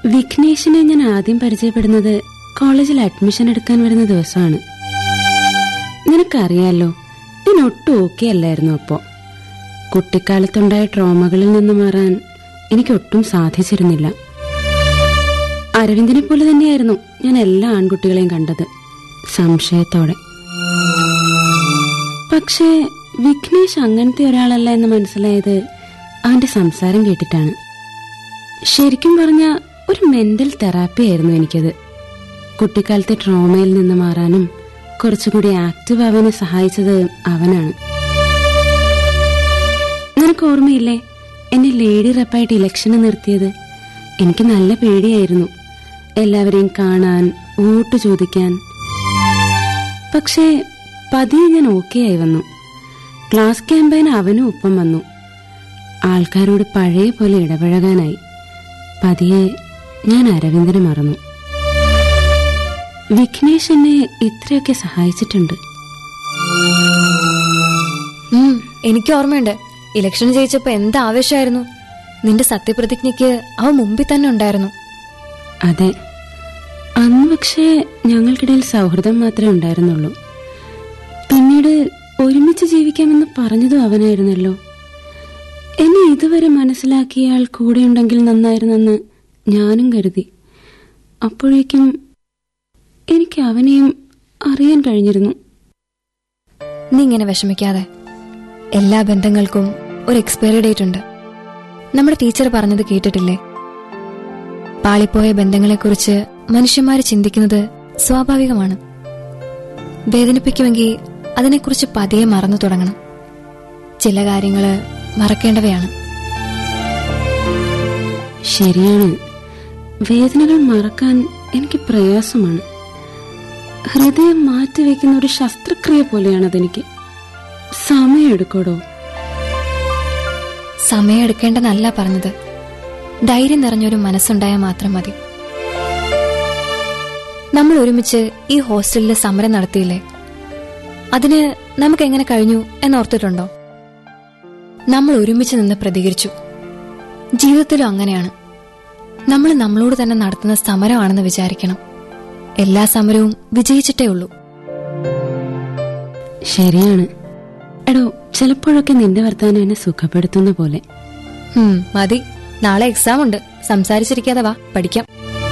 വിഘ്നേഷിനെ ഞാൻ ആദ്യം പരിചയപ്പെടുന്നത് കോളേജിൽ അഡ്മിഷൻ എടുക്കാൻ വരുന്ന ദിവസമാണ് നിനക്കറിയാലോ ഞാൻ ഒട്ടും ഓക്കെ അല്ലായിരുന്നു അപ്പോ കുട്ടിക്കാലത്തുണ്ടായ ട്രോമകളിൽ നിന്ന് മാറാൻ എനിക്ക് ഒട്ടും സാധിച്ചിരുന്നില്ല അരവിന്ദിനെ പോലെ തന്നെയായിരുന്നു ഞാൻ എല്ലാ ആൺകുട്ടികളെയും കണ്ടത് സംശയത്തോടെ പക്ഷേ വിഘ്നേഷ് അങ്ങനത്തെ ഒരാളല്ല എന്ന് മനസ്സിലായത് അവന്റെ സംസാരം കേട്ടിട്ടാണ് ശരിക്കും പറഞ്ഞ ഒരു മെന്റൽ തെറാപ്പി ആയിരുന്നു എനിക്കത് കുട്ടിക്കാലത്തെ ട്രോമയിൽ നിന്ന് മാറാനും കുറച്ചുകൂടി ആക്റ്റീവ് ആവാനും സഹായിച്ചത് അവനാണ് നിനക്ക് ഓർമ്മയില്ലേ എന്നെ ലേഡി റെപ്പായിട്ട് ഇലക്ഷന് നിർത്തിയത് എനിക്ക് നല്ല പേടിയായിരുന്നു എല്ലാവരെയും കാണാൻ വോട്ട് ചോദിക്കാൻ പക്ഷേ പതിയെ ഞാൻ ഓക്കെ ആയി വന്നു ക്ലാസ് ക്യാമ്പയിന് അവനും ഒപ്പം വന്നു ആൾക്കാരോട് പഴയ പോലെ ഇടപഴകാനായി പതിയെ ഞാൻ അരവിന്ദനെ മറന്നു വിഘ്നേഷ് എന്നെ ഇത്രയൊക്കെ സഹായിച്ചിട്ടുണ്ട് ഉം, എനിക്ക് ഓർമ്മയുണ്ട് ഇലക്ഷൻ ജയിച്ചപ്പോ എന്ത് ആവേശമായിരുന്നു നിന്റെ സത്യപ്രതിജ്ഞയ്ക്ക് അവ മുമ്പിൽ തന്നെ ഉണ്ടായിരുന്നു അതെ അന്ന് പക്ഷേ ഞങ്ങൾക്കിടയിൽ സൗഹൃദം മാത്രമേ ഉണ്ടായിരുന്നുള്ളൂ പിന്നീട് ഒരുമിച്ച് ജീവിക്കാമെന്ന് പറഞ്ഞതും അവനായിരുന്നല്ലോ എന്നെ ഇതുവരെ മനസ്സിലാക്കിയ ആൾ കൂടെയുണ്ടെങ്കിൽ നന്നായിരുന്നെന്ന് ഞാനും കരുതി അപ്പോഴേക്കും എനിക്ക് അവനെയും അറിയാൻ കഴിഞ്ഞിരുന്നു നീ ഇങ്ങനെ വിഷമിക്കാതെ എല്ലാ ബന്ധങ്ങൾക്കും ഒരു എക്സ്പയറി ഡേറ്റ് ഉണ്ട് നമ്മുടെ ടീച്ചർ പറഞ്ഞത് കേട്ടിട്ടില്ലേ പാളിപ്പോയ ബന്ധങ്ങളെക്കുറിച്ച് മനുഷ്യന്മാർ ചിന്തിക്കുന്നത് സ്വാഭാവികമാണ് വേദനിപ്പിക്കുമെങ്കിൽ അതിനെക്കുറിച്ച് പതിയെ മറന്നു തുടങ്ങണം ചില കാര്യങ്ങള് മറക്കേണ്ടവയാണ് ശരിയാണ് വേദനകൾ മറക്കാൻ എനിക്ക് പ്രയാസമാണ് ഹൃദയം മാറ്റിവെക്കുന്ന ഒരു ശസ്ത്രക്രിയ പോലെയാണ് അതെനിക്ക് സമയമെടുക്കോടോ സമയം എടുക്കേണ്ടെന്നല്ല പറഞ്ഞത് ധൈര്യം നിറഞ്ഞൊരു മനസ്സുണ്ടായാൽ മാത്രം മതി നമ്മൾ ഒരുമിച്ച് ഈ ഹോസ്റ്റലിൽ സമരം നടത്തിയില്ലേ അതിന് നമുക്ക് എങ്ങനെ കഴിഞ്ഞു എന്നോർത്തിട്ടുണ്ടോ നമ്മൾ ഒരുമിച്ച് നിന്ന് പ്രതികരിച്ചു ജീവിതത്തിലും അങ്ങനെയാണ് നമ്മൾ നമ്മളോട് തന്നെ നടത്തുന്ന സമരമാണെന്ന് വിചാരിക്കണം എല്ലാ സമരവും വിജയിച്ചിട്ടേ ഉള്ളൂ ശരിയാണ് എടോ ചിലപ്പോഴൊക്കെ നിന്റെ വർത്താനം എന്നെ സുഖപ്പെടുത്തുന്ന പോലെ ഹും, മതി നാളെ എക്സാം ഉണ്ട് സംസാരിച്ചിരിക്കാതെ വാ പഠിക്കാം